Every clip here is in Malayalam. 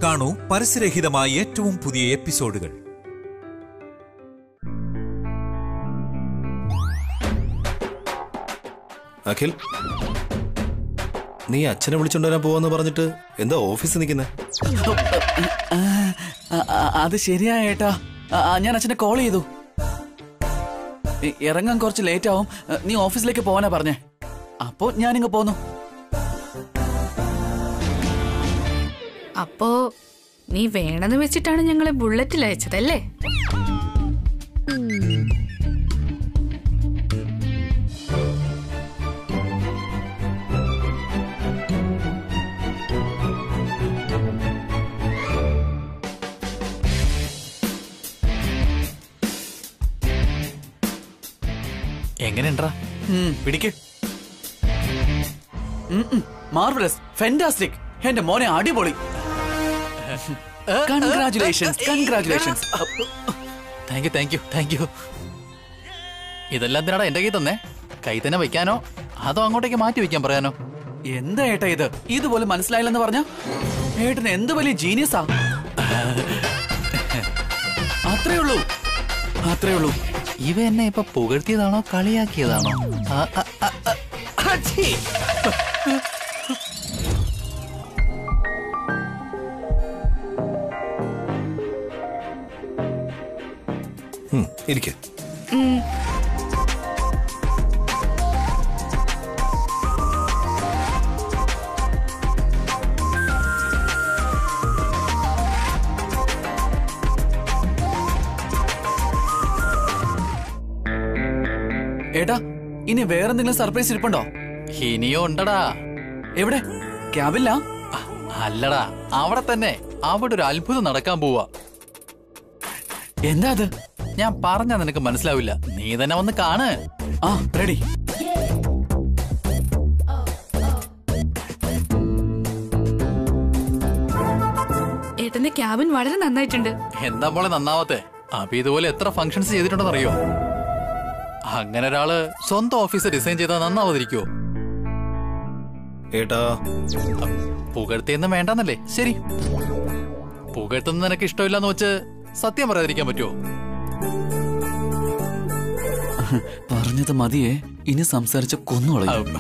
കാണൂ പരസ്യരഹിതമായ ഏറ്റവും പുതിയ എപ്പിസോഡുകൾ അഖിൽ നീ അച്ഛനെ വിളിച്ചോണ്ടുവരാൻ പോവാന്ന് പറഞ്ഞിട്ട് എന്താ ഓഫീസിൽ നിൽക്കുന്നേ ആ, ആ, അത് ശരിയാ ഏട്ടാ ആ, ആ, ഞാൻ അച്ഛനെ കോൾ ചെയ്തു ഇ- ഇറങ്ങാൻ കുറച്ച് ലേറ്റ് ആവും ആ, നീ ഓഫീസിലേക്ക് പോവാനാ പറഞ്ഞേ അപ്പോ ഞാനിങ്ങ് പോന്നു അപ്പോ നീ വേണമെന്ന് വെച്ചിട്ടാണ് ഞങ്ങളെ ബുള്ളറ്റിൽ അയച്ചതല്ലേ എങ്ങനെയുണ്ടാ പിടിക്ക് മാർവലസ് ഫെന്റാസ്റ്റിക് എന്റെ മോനെ അടിപൊളി congratulations congratulations thank you thank you thank you ഇതെല്ലാം എന്തിനാടാ എന്റെ കൈ തന്നെ കൈ തന്നെ വെക്കാനോ അതോ അങ്ങോട്ടേക്ക് മാറ്റി വെക്കാൻ പറയാനോ എന്താ ഏട്ടാ ഇത് ഇതുപോലെ മനസ്സിലായില്ലെന്ന് പറഞ്ഞ ഏട്ടന് എന്ത് വലിയ ജീനിയസാ അത്രേ ഉള്ളൂ അത്രേ ഉള്ളൂ ഇവ എന്നെ ഇപ്പൊ പുകഴ്ത്തിയതാണോ കളിയാക്കിയതാണോ ആ, ആ, ആ, ആ, അച്ഛി. ഉം, ഇരിക്ക് ഏട്ടാ ഇനി വേറെന്തെങ്കിലും സർപ്രൈസ് ഇരിപ്പുണ്ടോ ഇനിയും ഉണ്ടടാ എവിടെ ക്യാബില്ല ആ, അല്ലടാ അവിടെ തന്നെ അവിടെ ഒരു അത്ഭുതം നടക്കാൻ പോവാ എന്താ അത് ഞാൻ പറഞ്ഞാ നിനക്ക് മനസ്സിലാവില്ല നീ തന്നെ വന്ന് കാണ് ആ റെഡി ഏട്ടന്റെ ക്യാബിൻ വളരെ നന്നായിട്ടുണ്ട് എന്താ പോലെ നന്നാവത്തെ അപ്പൊ ഇതുപോലെ എത്ര ഫംഗ്ഷൻസ് ചെയ്തിട്ടുണ്ടെന്ന് അറിയോ അങ്ങനെ ഒരാള് സ്വന്തം ഓഫീസ് ഡിസൈൻ ചെയ്താൽ നന്നാവാതിരിക്കുവോ ഏട്ടാ പുകഴ്ത്തിയൊന്നും വേണ്ടെന്നല്ലേ ശരി പുകഴ്ത്തുന്ന നിനക്ക് ഇഷ്ടമില്ലെന്ന് വെച്ച് സത്യം പറയാതിരിക്കാൻ പറ്റുമോ പറഞ്ഞത് മതിയേ ഇനി സംസാരിച്ച കൊന്നുകളയും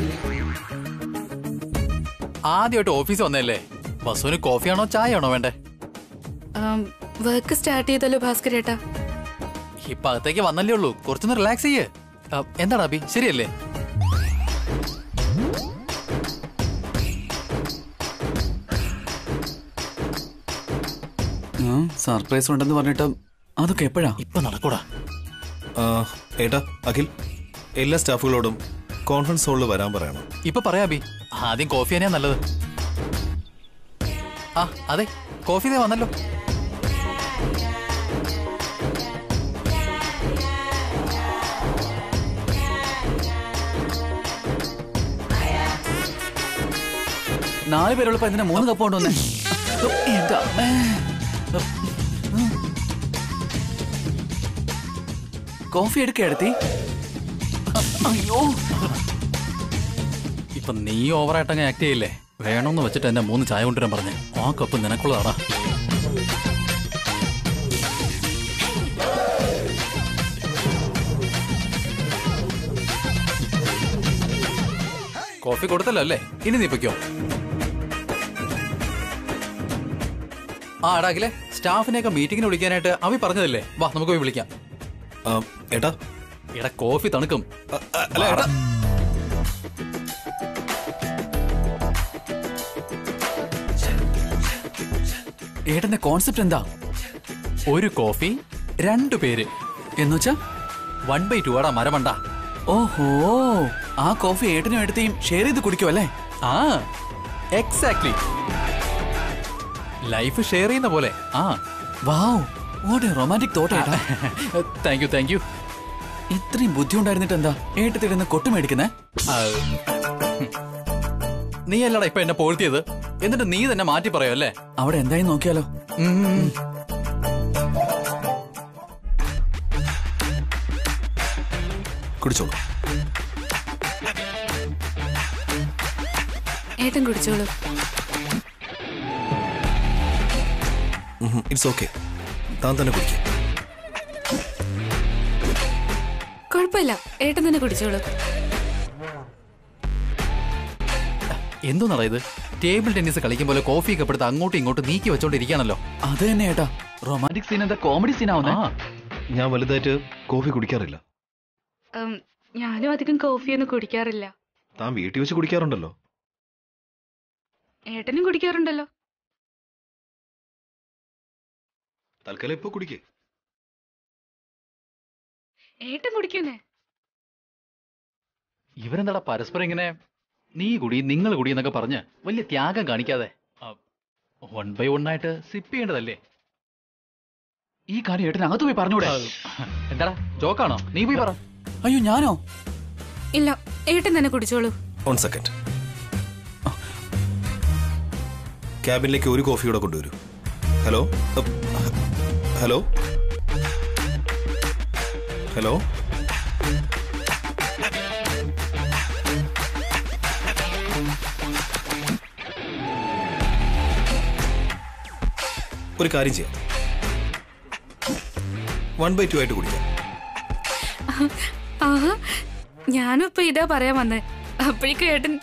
ആദ്യമായിട്ട് ഓഫീസ് വന്നല്ലേ ബസ്സുവിന് കോഫിയാണോ ചായ ആണോ വേണ്ടേ വർക്ക് സ്റ്റാർട്ട് ചെയ്തല്ലോ ഭാസ്കരേട്ടാ ഇപ്പൊ അകത്തേക്ക് വന്നല്ലേ ഉള്ളൂ കുറച്ചൊന്ന് റിലാക്സ് ചെയ്യേ ആ, എന്താടാ അബി ശരിയല്ലേ സർപ്രൈസ് ഉണ്ടെന്ന് പറഞ്ഞിട്ട് അതൊക്കെ എപ്പോഴാ ഇപ്പൊ നടക്കൂടാ ആ, ഏട്ടാ അഖിൽ എല്ലാ സ്റ്റാഫുകളോടും കോൺഫറൻസ് ഹാളിൽ വരാൻ പറയണം ഇപ്പൊ പറയാ അബി ആദ്യം കോഫി തന്നെയാ നല്ലത് ആ അതെ കോഫി ദേ വന്നല്ലോ നാല് പേരുള്ളപ്പോ എന്തിനാ മൂന്ന് കപ്പ് കൊണ്ടുവന്നേ എന്റെ അമ്മേ. കോഫി എടുക്കെടുത്തി അയ്യോ ഇപ്പൊ നീ ഓവറായിട്ടങ്ങ് ആക്ട് ചെയ്യില്ലേ വേണമെന്ന് വെച്ചിട്ട് എന്നെ മൂന്ന് ചായ കൊണ്ടുവരാൻ പറഞ്ഞു ആ കപ്പ് നിനക്കുള്ളതാടാ കോഫി കൊടുത്തല്ലോ അല്ലേ ഇനി നീ പൊയ്ക്കോ ആ അടാക്കിലെ സ്റ്റാഫിനെയൊക്കെ മീറ്റിങ്ങിന് വിളിക്കാനായിട്ട് അവി പറഞ്ഞതല്ലേ വാ നമുക്ക് പോയി വിളിക്കാം ആ, ഏട്ടാ എടാ കോഫി തണുക്കും ആ, ആ, അല്ല ഏട്ടാ ഏട്ടന്റെ കോൺസെപ്റ്റ് എന്താ ഒരു കോഫി രണ്ടു പേര് എന്നുവെച്ചാ വൺ ബൈ ടു ആടാ മരമണ്ട ഓഹോ ആ കോഫി ഏട്ടനും എടുത്തേയും ഷെയർ ചെയ്ത് കുടിക്കുമല്ലേ ആ എക്സാക്ട്ലി ലൈഫ് ഷെയർ ചെയ്യുന്ന പോലെ ആ wow what a romantic thought ഏട്ടാ താങ്ക് യു താങ്ക് യു ഇത്രയും ബുദ്ധി ഉണ്ടായിരുന്നിട്ട് എന്താ ഏട്ടത്തിരുന്ന് കൊട്ടു മേടിക്കുന്നേ നീ അല്ലടാ ഇപ്പൊ എന്നെ പോഴ്ത്തിയത് എന്നിട്ട് നീ തന്നെ മാറ്റി പറയോ അല്ലേ അവിടെ എന്തായി നോക്കിയാലോ ഉം. കുടിച്ചോളൂ ഏട്ടൻ കുടിച്ചോളൂ ഇറ്റ്സ് ഓക്കെ താൻ തന്നെ കുടിക്കാം കുഴപ്പമില്ല ഏട്ടൻ തന്നെ കുടിച്ചോളൂ എന്തോന്നാടാ ഇത് ടേബിൾ ടെന്നീസ് കളിക്കും പോലെ കോഫി ഒക്കെ എടുത്ത് അങ്ങോട്ടും ഇങ്ങോട്ടും നീക്കി വെച്ചോണ്ടിരിക്കുകയാണല്ലോ അത് തന്നെ ഏട്ടാ റൊമാൻറ്റിക് സീൻ എന്താ കോമഡി സീൻ ആവുന്നേ ആ ഞാൻ വലുതായിട്ട് കോഫി കുടിക്കാറില്ല ഉം, ഞാനും അധികം കോഫിയൊന്നും കുടിക്കാറില്ല താൻ വീട്ടിൽ വെച്ച് കുടിക്കാറുണ്ടല്ലോ ഏട്ടനും കുടിക്കാറുണ്ടല്ലോ തൽക്കാലം ഇപ്പൊ കുടിക്കേ ഏട്ടൻ കുടിക്കുന്നേ ഇവരെന്താടാ പരസ്പരം ഇങ്ങനെ നീ കുടി നിങ്ങൾ കുടി എന്നൊക്കെ പറഞ്ഞ് വലിയ ത്യാഗം കാണിക്കാതെ വൺ ബൈ വൺ ആയിട്ട് സിപ്പ് ചെയ്യേണ്ടതല്ലേ ഈ കാര്യം ഏട്ടൻ അകത്ത് പോയി പറഞ്ഞൂടെ എന്താടാ ജോക്കാണോ നീ പോയി പറ അയ്യോ ഞാനോ ഇല്ല ഏട്ടൻ തന്നെ കുടിച്ചോളൂ വൺ സെക്കൻഡ് ക്യാബിനിലേക്ക് ഒരു കോഫി കൂടെ കൊണ്ടുവരൂ ഹലോ അപ്പ്, ഹലോ ഹലോ ഒരു കാര്യം ചെയ്യാം വൺ ബൈ ടു ആയിട്ട് കുടിക്കാം ആഹാ ഞാനും ഇപ്പൊ ഇതാ പറയാൻ വന്നേ അപ്പോഴേക്കും ഏട്ടൻ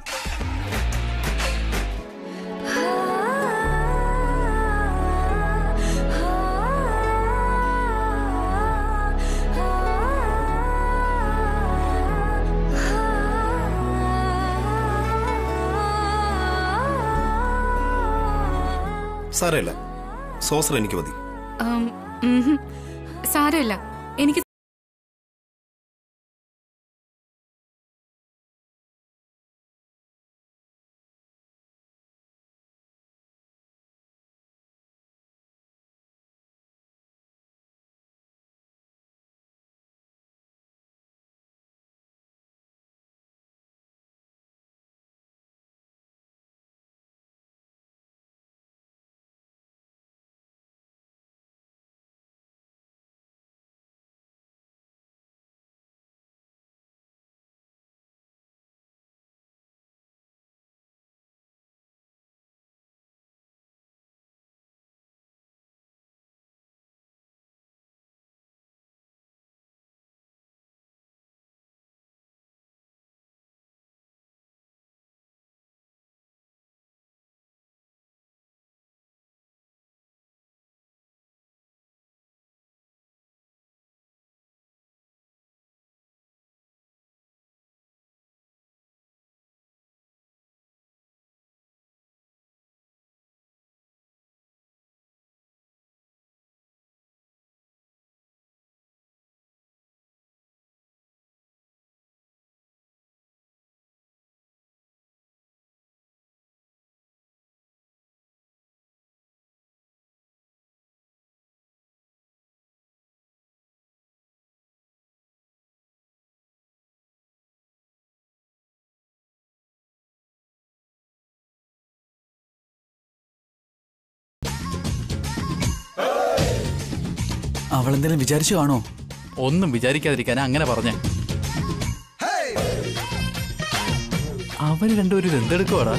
സാരമില്ല സോസർ എനിക്ക് മതി ഉം, ഉംഹും. സാരമില്ല എനിക്ക് അവളെന്തെങ്കിലും വിചാരിച്ചു കാണോ ഒന്നും വിചാരിക്കാതിരിക്കാനാ അങ്ങനെ പറഞ്ഞേ അവര് രണ്ടുപേരും ഇത് എന്തെടുക്കുവാടാ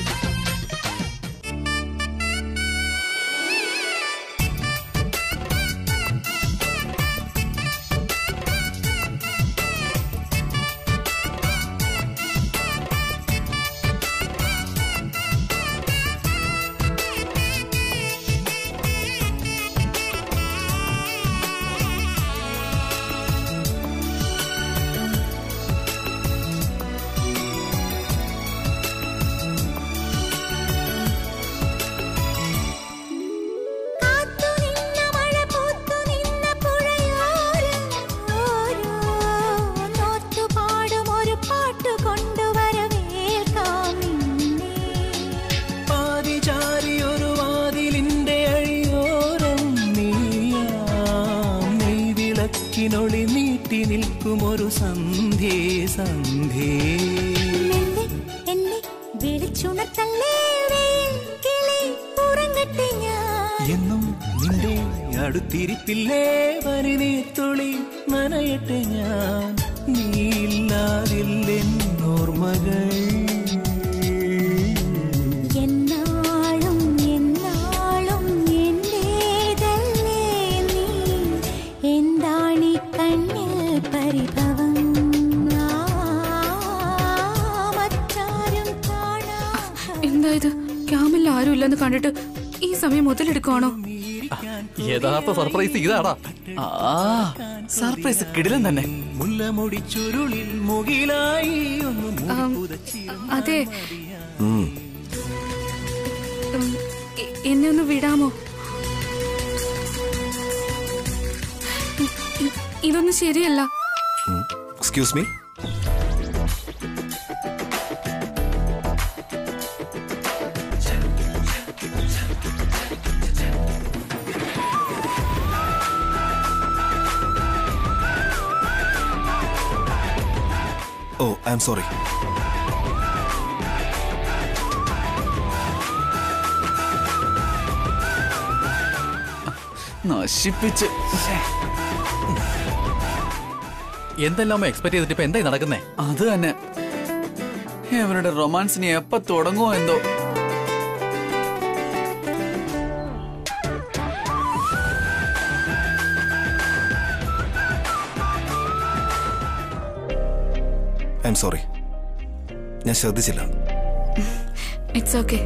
കാത്തു നിന്ന മഴ പൂത്തു നിന്ന പുഴയോരം ഓരോ നോർത്തു പാടും ഒരു പാട്ടു കൊണ്ടുവരവേൽക്കാം നിന്നെ പാതിചാരി ഒരു വാതിലിന്റെ അഴിയോരം നീയാം നെയ്വിളക്കിനൊളി നീട്ടി നിൽക്കും ഒരു സന്ധ്യേ സന്ധ്യേ മെല്ലെ എന്നെ വിളിച്ചുണർത്തല്ലേ വെയിൽ കിളി ഉറങ്ങട്ടെ ഞാൻ എന്നും നിന്റെ അടുത്തിരിപ്പില്ലേ പരിനീർത്തുളി നനയട്ടെ ഞാൻ നീയില്ലാതില്ലെന്നോർമകൾ എന്നാളും എന്നാളും പറഞ്ഞിട്ട് ഈ സമയം മുതലെടുക്കുവാണോ യഥാർത്ഥ സർപ്രൈസ് ഇതാടാ ആ സർപ്രൈസ് കിടിലൻ തന്നെ മുല്ലമുടി ചുരുളിൽ മുകിലായി ഒന്ന് ആം, അതെ ഉം. ഉം, എ- എന്നെ ഒന്ന് വിടാമോ ഇ- ഇ- ഇതൊന്നും ശരിയല്ല excuse me oh I'm sorry നശിപ്പിച്ച് ശ്ശേ, എന്തെല്ലാം എക്സ്പെക്ട് ചെയ്തിട്ട് ഇപ്പൊ എന്തായി നടക്കുന്നേ അത് തന്നെ അവരുടെ റൊമാൻസിന് എപ്പ തുടങ്ങുമോ എന്തോ ഐ എം സോറി ഞാൻ ശ്രദ്ധിച്ചില്ല ഇറ്റ്സ് ഓക്കെ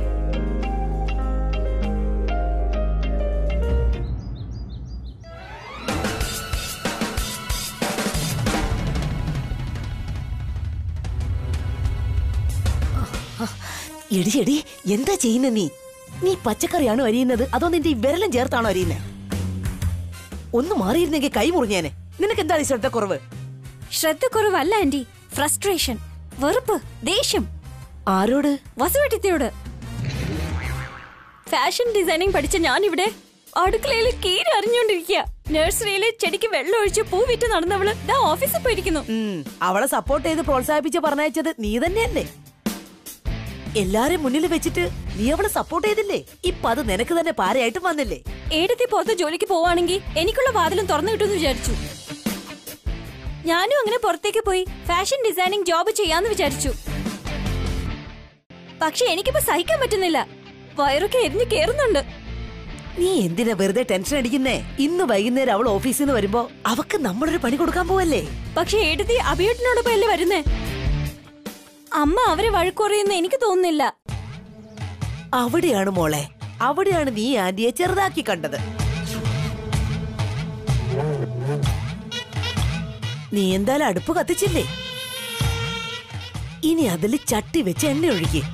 എടി എടി എന്താ ചെയ്യുന്ന നീ നീ പച്ചക്കറിയാണോ അരിയുന്നത് അതോ നിന്റെ ഈ വിരലും ചേർത്താണോ അരിയുന്നത് ഒന്ന് മാറിയിരുന്നെങ്കിൽ കൈ മുറിഞ്ഞേനെ നിനക്ക് എന്താണ് ഈ ശ്രദ്ധക്കുറവ് ശ്രദ്ധക്കുറവല്ല ആന്റി ഫ്രസ്ട്രേഷൻ വെറുപ്പ് ദേഷ്യം ആരോട് വസുവെട്ടിത്തിയോട് ഫാഷൻ ഡിസൈനിങ് പഠിച്ച ഞാനിവിടെ അടുക്കളയിൽ കീരി അറിഞ്ഞുകൊണ്ടിരിക്കുക നഴ്സറിയിൽ ചെടിക്ക് വെള്ളം ഒഴിച്ച് പൂ വിറ്റ് നടന്നവള് ദാ ഓഫീസിൽ പോയിരിക്കുന്നു ഉം, അവളെ സപ്പോർട്ട് ചെയ്ത് പ്രോത്സാഹിപ്പിച്ച് പറഞ്ഞയച്ചത് നീ തന്നെയല്ലേ എല്ലാരും മുന്നിൽ വെച്ചിട്ട് നീ അവളെ സപ്പോർട്ട് ചെയ്തില്ലേ ഇപ്പൊ അത് നിനക്ക് തന്നെ പാരയായിട്ടും വന്നില്ലേ ഏടത്തി പുറത്ത് ജോലിക്ക് പോവാണെങ്കിൽ എനിക്കുള്ള വാതിലും തുറന്നു കിട്ടുമെന്ന് വിചാരിച്ചു ഞാനും അങ്ങനെ പുറത്തേക്ക് പോയി ഫാഷൻ ഡിസൈനിങ് ജോബ് ചെയ്യാന്ന് വിചാരിച്ചു പക്ഷെ എനിക്കിപ്പോ സഹിക്കാൻ പറ്റുന്നില്ല വയറൊക്കെ എരിഞ്ഞു കേറുന്നുണ്ട് നീ എന്തിനാ വെറുതെ ടെൻഷൻ അടിക്കുന്നേ ഇന്ന് വൈകുന്നേരം അവൾ ഓഫീസിൽ നിന്ന് വരുമ്പോ അവക്ക് നമ്മളൊരു പണി കൊടുക്കാൻ പോവല്ലേ പക്ഷെ ഏടത്തി അഭിയേട്ടനോടൊപ്പം അല്ലേ വരുന്നേ അമ്മ അവരെ വഴക്കുറയുന്ന എനിക്ക് തോന്നുന്നില്ല അവിടെയാണ് മോളെ അവിടെയാണ് നീ ആന്റിയെ ചെറുതാക്കി കണ്ടത് നീ എന്തായാലും അടുപ്പ് കത്തിച്ചില്ലേ ഇനി അതിൽ ചട്ടി വെച്ച് എണ്ണ ഒഴുകി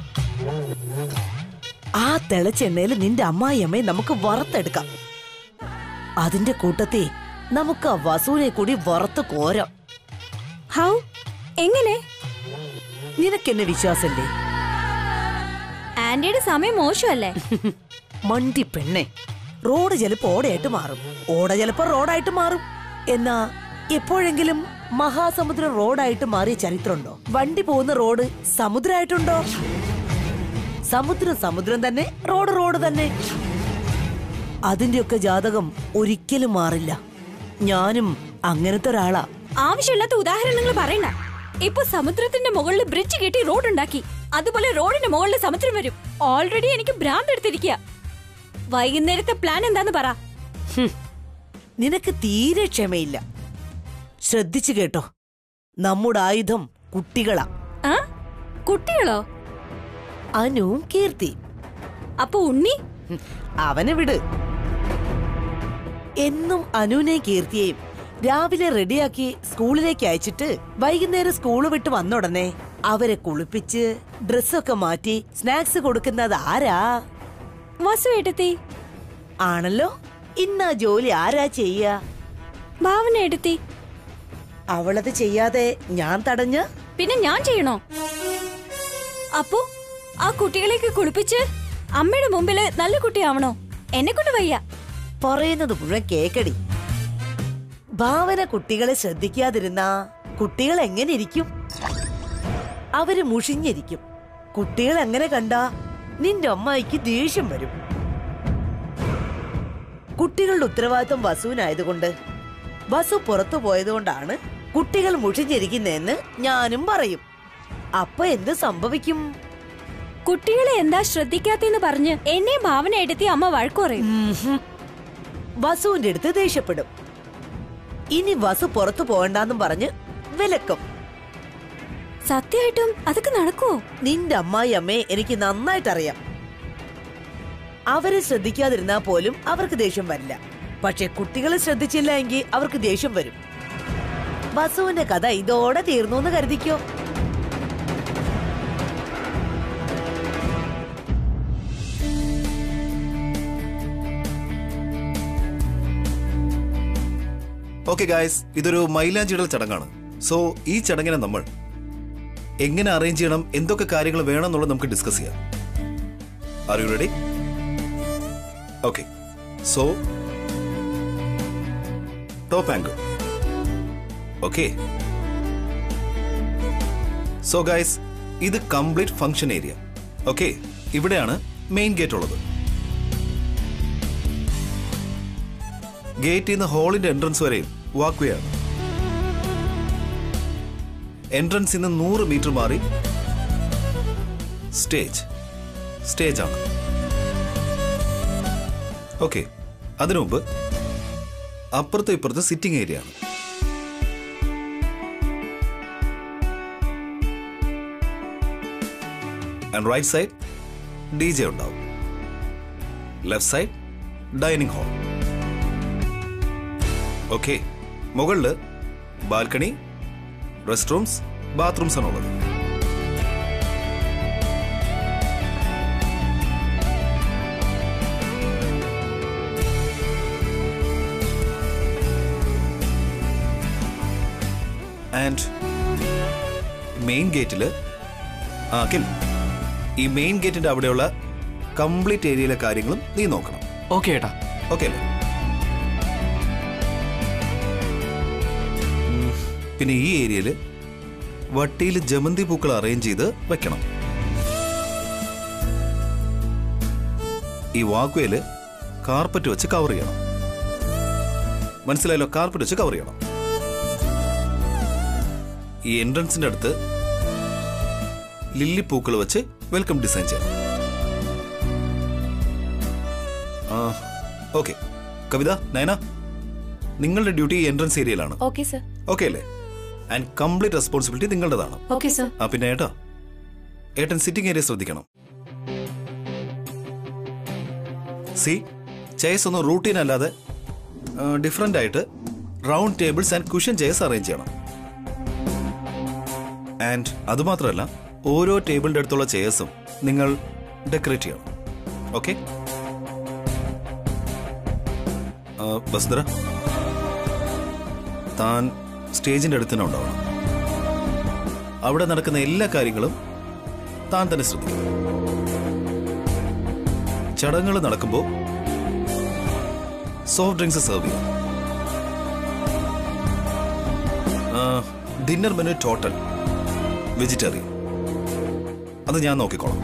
ആ തിളച്ചെണ്ണയിൽ നിന്റെ അമ്മായിയമ്മയെ നമുക്ക് വറുത്തെടുക്കാം അതിന്റെ കൂട്ടത്തിൽ നമുക്ക് ആ വസൂനെ കൂടി വറുത്ത് കോരാം ഹൗ എങ്ങനെ നിനക്കെന്നെ വിശ്വാസല്ലേ ആന്റിയുടെ സമയം മോശമല്ലേ മണ്ടി പെണ്ണെ റോഡ് ചിലപ്പോ ഓടയായിട്ട് മാറും ഓട ചിലപ്പോ റോഡായിട്ട് മാറും എന്നാ എപ്പോഴെങ്കിലും മഹാസമുദ്രം റോഡായിട്ട് മാറിയ ചരിത്രമുണ്ടോ വണ്ടി പോകുന്ന റോഡ് സമുദ്രമായിട്ടുണ്ടോ സമുദ്രം സമുദ്രം തന്നെ റോഡ് റോഡ് തന്നെ അതിന്റെയൊക്കെ ജാതകം ഒരിക്കലും മാറില്ല ഞാനും അങ്ങനത്തെ ഒരാളാ ആവശ്യമില്ലാത്ത ഉദാഹരണങ്ങൾ പറയണ്ട ഇപ്പൊ സമുദ്രത്തിന്റെ മുകളിൽ ബ്രിഡ്ജ് കെട്ടി റോഡ് ഉണ്ടാക്കി അതുപോലെ റോഡിന്റെ മുകളിൽ സമുദ്രം വരും ഓൾറെഡി എനിക്ക് ഭ്രാന്ത് എടുത്തിരിക്കുക വൈകുന്നേരത്തെ പ്ലാൻ എന്താന്ന് പറ ഹും. നിനക്ക് തീരെ ക്ഷമയില്ല ശ്രദ്ധിച്ചു കേട്ടോ നമ്മുടെ ആയുധം കുട്ടികളാ ആ കുട്ടികളോ അനുവും കീർത്തി അപ്പൊ ഉണ്ണി ഹും, അവനെ വിട് എന്നും അനുവിനെ കീർത്തിയെയും രാവിലെ റെഡിയാക്കി സ്കൂളിലേക്ക് അയച്ചിട്ട് വൈകുന്നേരം സ്കൂള് വിട്ട് വന്ന ഉടനെ അവരെ കുളിപ്പിച്ച് ഡ്രസ്സൊക്കെ മാറ്റി സ്നാക്സ് കൊടുക്കുന്നത് ആരാ വസു എടുത്തി ആണല്ലോ ഇന്നാ ജോലി ആരാ ചെയ്യ ഭാവന എടുത്തി അവളത് ചെയ്യാതെ ഞാൻ തടഞ്ഞ പിന്നെ ഞാൻ ചെയ്യണോ അപ്പോ ആ കുട്ടികളെയൊക്കെ കുളിപ്പിച്ച് അമ്മയുടെ മുമ്പില് നല്ല കുട്ടിയാവണോ എന്നെ കൊണ്ട് വയ്യ പറയുന്നത് മുഴുവൻ കേക്കടി ഭാവന കുട്ടികളെ ശ്രദ്ധിക്കാതിരുന്ന കുട്ടികൾ എങ്ങനെ ഇരിക്കും അവര് മുഷിഞ്ഞിരിക്കും കുട്ടികൾ എങ്ങനെ കണ്ട നിന്റെ അമ്മായിക്ക് ദേഷ്യം വരും കുട്ടികളുടെ ഉത്തരവാദിത്വം വസുവിനായതുകൊണ്ട് വസു പുറത്തു പോയതുകൊണ്ടാണ് കുട്ടികൾ മുഷിഞ്ഞിരിക്കുന്നതെന്ന് ഞാനും പറയും അപ്പൊ എന്ത് സംഭവിക്കും കുട്ടികളെ എന്താ ശ്രദ്ധിക്കാത്തെന്ന് പറഞ്ഞ് എന്നെ ഭാവന എടുത്തി അമ്മ വഴക്കു പറയും ഉംഹും. വസുവിന്റെ അടുത്ത് ദേഷ്യപ്പെടും ഇനി വസു പുറത്തു പോകണ്ടെന്നും പറഞ്ഞ് വിലക്കും സത്യമായിട്ടും അതൊക്കെ നടക്കുവോ നിന്റെ അമ്മായി അമ്മയെ എനിക്ക് നന്നായിട്ട് അറിയാം അവരെ ശ്രദ്ധിക്കാതിരുന്നാ പോലും അവർക്ക് ദേഷ്യം വരില്ല പക്ഷെ കുട്ടികളെ ശ്രദ്ധിച്ചില്ല എങ്കിൽ അവർക്ക് ദേഷ്യം വരും വസുവിന്റെ കഥ ഇതോടെ തീർന്നു എന്ന് കരുതിക്കോ ഓക്കെ ഗായ്സ് ഇതൊരു മൈലാഞ്ചിടൽ ചടങ്ങാണ് സോ ഈ ചടങ്ങിനെ നമ്മൾ എങ്ങനെ അറേഞ്ച് ചെയ്യണം എന്തൊക്കെ കാര്യങ്ങൾ വേണം എന്നുള്ളത് നമുക്ക് ഡിസ്കസ് ചെയ്യാം are you ready okay so top angle okay so guys ഇത് കംപ്ലീറ്റ് ഫംഗ്ഷൻ ഏരിയ ഓക്കെ ഇവിടെയാണ് മെയിൻ ഗേറ്റ് ഉള്ളത് ഗേറ്റിൽ നിന്ന് ഹാളിന്റെ എൻട്രൻസ് വരെയും വാക്ക് വേ ആണ് എൻട്രൻസിൽ നിന്ന് നൂറ് മീറ്റർ മാറി സ്റ്റേജ് സ്റ്റേജ് ആണ് ഓക്കെ അതിനു മുമ്പ് അപ്പുറത്തും ഇപ്പുറത്തും സിറ്റിംഗ് ഏരിയ ആണ് and right side D J ഉണ്ടാവും left side dining hall okay മുകളില് ബാൽക്കണി റെസ്റ്റ് റൂംസ് ബാത്റൂംസ് ആണുള്ളത് ആൻഡ് മെയിൻ ഗേറ്റിൽ ആ അഖിൽ ഈ മെയിൻ ഗേറ്റിന്റെ അവിടെയുള്ള കംപ്ലീറ്റ് ഏരിയയിലെ കാര്യങ്ങളും നീ നോക്കണം ഓക്കെ ഏട്ടാ ഓക്കെ അല്ലേ ഉം, പിന്നെ ഈ ഏരിയയിൽ വട്ടിയിൽ ജമന്തി പൂക്കൾ അറേഞ്ച് ചെയ്ത് വെക്കണം ഈ വാക്വേല് കാർപ്പറ്റ് വെച്ച് കവർ ചെയ്യണം മനസ്സിലായല്ലോ കാർപ്പറ്റ് വെച്ച് കവർ ചെയ്യണം ഈ എൻട്രൻസിന്റെ അടുത്ത് ലില്ലി പൂക്കൾ വെച്ച് വെൽക്കം ഡിസൈൻ ചെയ്യണം ആ ഓക്കെ കവിത നയന നിങ്ങളുടെ ഡ്യൂട്ടി എൻട്രൻസ് ഏരിയയിലാണ് ഓക്കെ സർ ഓക്കെ അല്ലേ ആൻഡ് കംപ്ലീറ്റ് റെസ്പോൺസിബിലിറ്റി നിങ്ങളുടേതാണ് ഓക്കെ സർ ആ പിന്നെ ഏട്ടാ ഏട്ടൻ സിറ്റിംഗ് ഏരിയ ശ്രദ്ധിക്കണം സി ചെയർസ് ഒന്നും റൂട്ടീൻ അല്ലാതെ ഡിഫറെൻ്റ് ആയിട്ട് round tables and cushion chairs arrange ചെയ്യണം ആൻഡ് അതുമാത്രമല്ല ഓരോ ടേബിളിൻ്റെ അടുത്തുള്ള ചെയർസും നിങ്ങൾ ഡെക്കറേറ്റ് ചെയ്യണം ഓക്കെ വസുന്ധര താൻ സ്റ്റേജിന്റെ അടുത്ത് തന്നെ ഉണ്ടാവണം അവിടെ നടക്കുന്ന എല്ലാ കാര്യങ്ങളും താൻ തന്നെ ശ്രദ്ധിക്കണം ചടങ്ങുകൾ നടക്കുമ്പോൾ സോഫ്റ്റ് ഡ്രിങ്ക്സ് സെർവ് ചെയ്യും ഡിന്നർ മെനു ടോട്ടൽ വെജിറ്റേറിയൻ അത് ഞാൻ നോക്കിക്കോളാം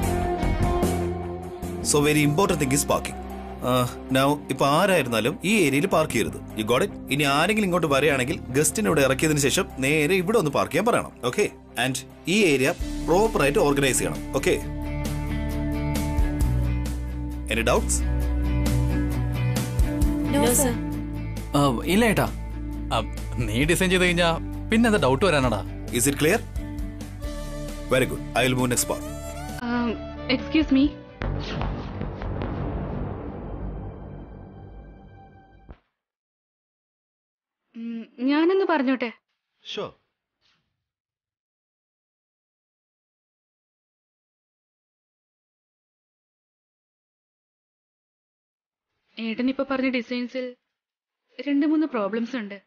so very important thing is parking now ഇപ്പൊ ആരായിരുന്നാലും ഈ ഏരിയയിൽ പാർക്ക് ചെയ്യരുത് യു ഗോട്ട് ഇറ്റ് ഇനി ആരെങ്കിലും ഇങ്ങോട്ട് വരികയാണെങ്കിൽ ഗസ്റ്റിനെ ഇവിടെ ഇറക്കിയതിനു ശേഷം നേരെ ഇവിടെ ഒന്ന് പാർക്ക് ചെയ്യാൻ പറയണം ഓക്കെ ആൻഡ് ഈ ഏരിയ പ്രോപ്പർ ആയിട്ട് ഓർഗനൈസ് ചെയ്യണം okay any doubts no sir ആ, ഇല്ല ഏട്ടാ ആ, നീ ഡിസൈൻ ചെയ്ത് കഴിഞ്ഞാ പിന്നെ അത് ഡൗട്ട് വരാനടാ is it clear very good I will move next part excuse me ഞാനൊന്ന് പറഞ്ഞോട്ടെ ഷുവർ ഏട്ടൻ ഇപ്പൊ പറഞ്ഞ ഡിസൈൻസിൽ രണ്ട് മൂന്ന് പ്രോബ്ലംസ് ഉണ്ട്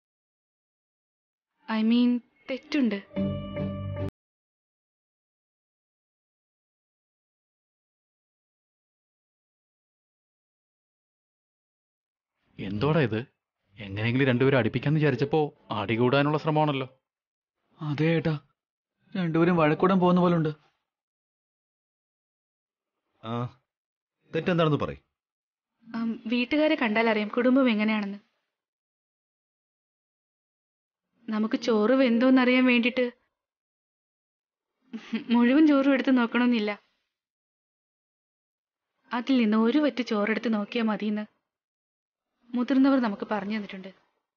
ഐ മീൻ തെറ്റുണ്ട് എന്തോടാ ഇത് എങ്ങനെയെങ്കിലും രണ്ടുപേരും അടുപ്പിക്കാന്ന് വിചാരിച്ചപ്പോ അടികൂടാനുള്ള ശ്രമമാണല്ലോ അതെ ഏട്ടാ രണ്ടുപേരും വഴക്കൂടാൻ പോകുന്ന പോലെ ഉണ്ട് ആ തെറ്റെന്താണെന്ന് പറയും ആം, വീട്ടുകാരെ കണ്ടാൽ അറിയാം കുടുംബം എങ്ങനെയാണെന്ന് നമുക്ക് ചോറ് വെന്തോന്നറിയാൻ വേണ്ടിട്ട് മുഴുവൻ ചോറും എടുത്ത് നോക്കണമെന്നില്ല അതിൽ നിന്ന് ഒരു വറ്റ് ചോറെടുത്ത് നോക്കിയാൽ മതിയെന്ന് മുതിർന്നവർ നമുക്ക് പറഞ്ഞു തന്നിട്ടുണ്ട്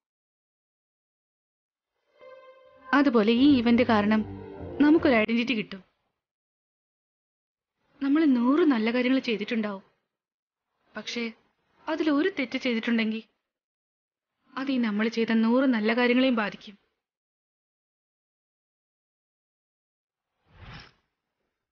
അതുപോലെ ഈ ഇവന്റ് കാരണം നമുക്കൊരു ഐഡന്റിറ്റി കിട്ടും നമ്മൾ നൂറ് നല്ല കാര്യങ്ങൾ ചെയ്തിട്ടുണ്ടാവും പക്ഷേ അതിൽ ഒരു തെറ്റ് ചെയ്തിട്ടുണ്ടെങ്കിൽ അത് ഈ നമ്മൾ ചെയ്ത നൂറ് നല്ല കാര്യങ്ങളെയും ബാധിക്കും